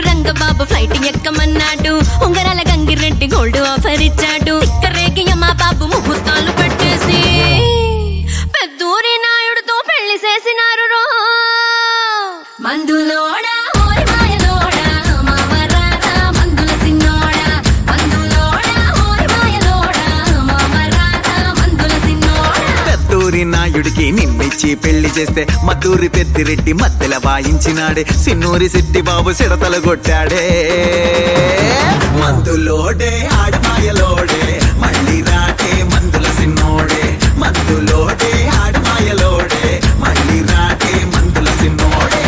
Rangababu flight ఎక్కమన్నాడు ఉంగరాల Gangireddy gold offer ఇచ్చాడు రేగి మా బాబు ముహూర్తాలు పెట్టేసి పెద్దూరి నాయుడుతో పెళ్లి చేసినారు రో మందులోడా ఓరి మాయలోడా మామరారా మందుల సిన్నోడా మందులోడా ఓరి మాయలోడా మామరారా మందుల సిన్నోడా పెద్దూరి నాయుడికి నిన్నిచ్చి పెళ్లి చేస్తే మద్దూరి పెద్దిరెడ్డి మధ్యల వాయించినాడే సిన్నూరి సిట్టి బాబు సిడతలు కొట్టాడే మందులోడే ఆడమాయలోడే మళ్ళీ రాటే మందుల సిన్నోడే మందులోడే ఆడమాయలోడే మళ్ళీ రాటే మందుల సిన్నోడే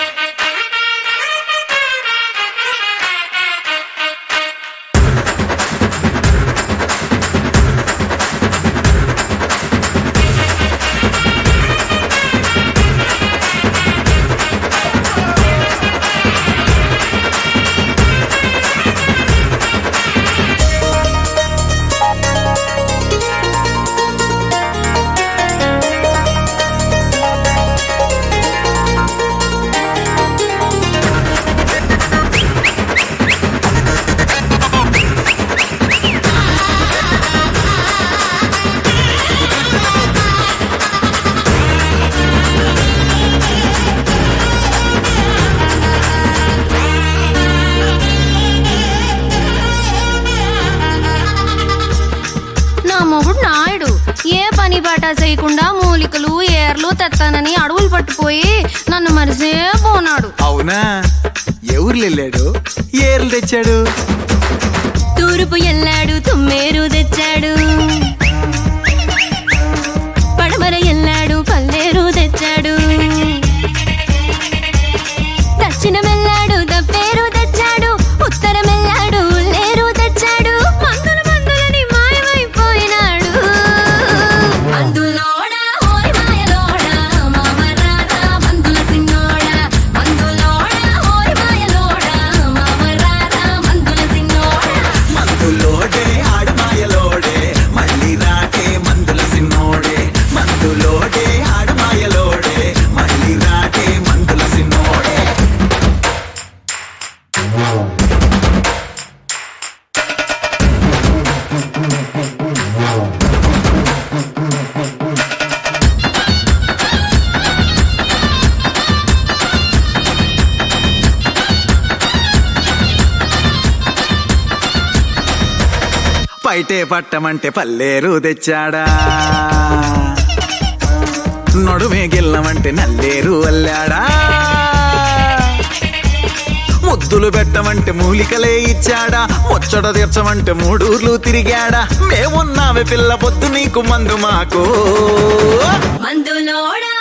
నా మొగుడు నాయుడు ఏ పని బాట చేయకుండా మూలికలు ఏర్లు తెత్తానని అడవులు పట్టుపోయి నన్ను మరిసే పోనాడు అవునా ఎవరు వెళ్ళాడు ఏర్లు తెచ్చాడు తూర్పు ఎల్లాడు తుమ్మేరు తెచ్చాడు పడమర ఎల్లాడు పల్లేరు తెచ్చాడు దక్షిణం వెళ్ళాడు దప్పేరు తెచ్చాడు ఉత్తరం వెళ్ళాడు లేరు తెచ్చాడు మందులు మందులని మాయమైపోయినాడు మందులోడా ఓరి మాయలోడా మామరారా మందుల సిన్నోడా మందులోడా ఓరి మాయలోడా మామరారా మందుల సిన్నోడా మందులోడే ఆడమాయలోడే మళ్ళీ రాటే మందుల సిన్నోడే మందులోడే ఆడమాయలోడే మళ్ళీ రాటే మందుల సిన్నోడే పైటే పట్టమంటే పల్లేరు తెచ్చాడా నడుమే గిల్లమంటే నల్లేరు అల్లాడా ముద్దులు పెట్టమంటే మూలికలే ఇచ్చాడా ముచ్చట తీర్చమంటే మూడూర్లు తిరిగాడా మేమున్నామే పిల్ల పొద్దు నీకు మందు మాకు మందులోడా